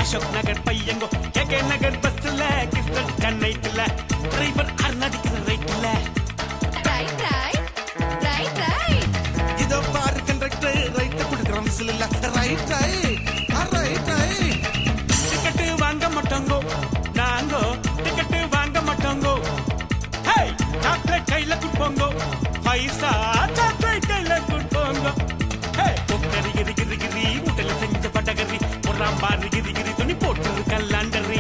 அசோக் நகர் பையங்கோ K K Nagar பஸ்ல Krishnan கண்ணைட்டுல driver அருணாதிக்கிற ரைட்ல ரைட் ரைட் ரைட் ரைட் இதோ பாரு கண்டக்டர் ரைட் கொடுக்குறோம் விசில் இல்ல right right right right ticket வாங்க மாட்டோங்கோ நாங்கோ டிக்கெட்டு வாங்க மாட்டோங்கோ ஹே சாக்லேட் கையில குடுப்போங்கோ பைசா சாக்லேட் கையில குடுப்போங்கோ ஹே கொக்கரி கிரி கிரி கிரி வீட்டுல செஞ்ச பட்டகரி ஒரு பாரு கிரி கிரி துணி போட்டு கல்லாண்டரி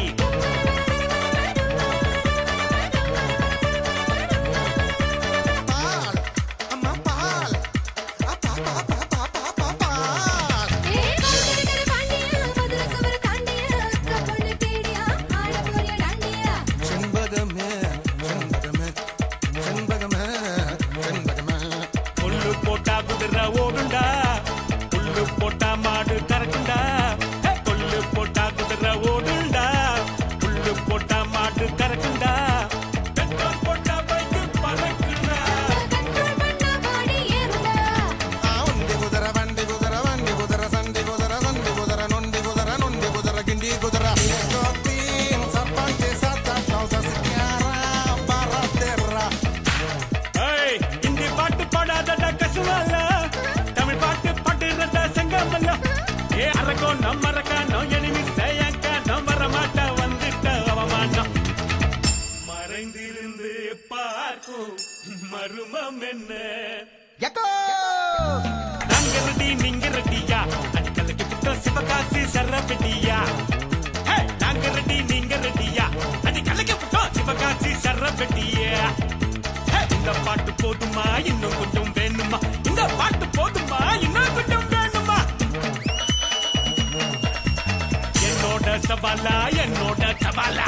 பால் அம்மா பால் அப்பா பா பா பா பா பா பால் ஏ கொல்கரை பாண்டியா மதுரை சவர தாண்டியா அக்கா பொண்ணு கேடியா ஆட போறியா டாண்டியா செண்பகமே செண்பகமே செண்பகமே செண்பகமே புல்லு போட்டா குதிரை ஓடுண்டா புல்லு போட்டா மாடு கறக்குண்டா ஹே, புல்லு போட்டா குதிரை ஓடுண்டா புல்லு போட்டா மாடு கறக்குண்டா பெட்ரோல் போட்டா பைக்கு பறக்குண்டா கண்ட்ரோல் பண்ணா பாடி ஏறுடா ఆ ఉంది కుదర వండి కుదర వండి కుదర సండి కుదర సండి కుదర నొండి కుదర నొండి కుదర గిండి కుదర తీన్ సర్పంచ్ సత్త నౌసస్ క్యారా బారా తెర్రా ஏய் இந்தி பாட்டு பாடாதடா கசுவால தமிழ் பாட்டு பாடுறதா செங்கமல்ல ஏ அரக்கோ நம்ம அரக்கானோ எனிமி சேயக்கா நம்ம வரமாட்டா வந்துட்ட அவமானம் மறைந்திருந்து பார்க்கும் மருமம் என்ன ఎకో நாங்க ரெடி நீங்க ரெடியா அடிக்கலைக்கு புத்த சிவகாசி சரபெட்டியா ஹே, நாங்க ரெடி நீங்க ரெடியா அடிக்கலைக்கு புத்த சிவகாசி சரபெட்டியா ஹே, இந்த பாட்டு போதுமா இன்னும் கொஞ்சம் வேணுமா இந்த பாட்டு போதுமா இன்னும் கொஞ்சம் வேணுமா என்னோட சவாலா என்னோட சவாலா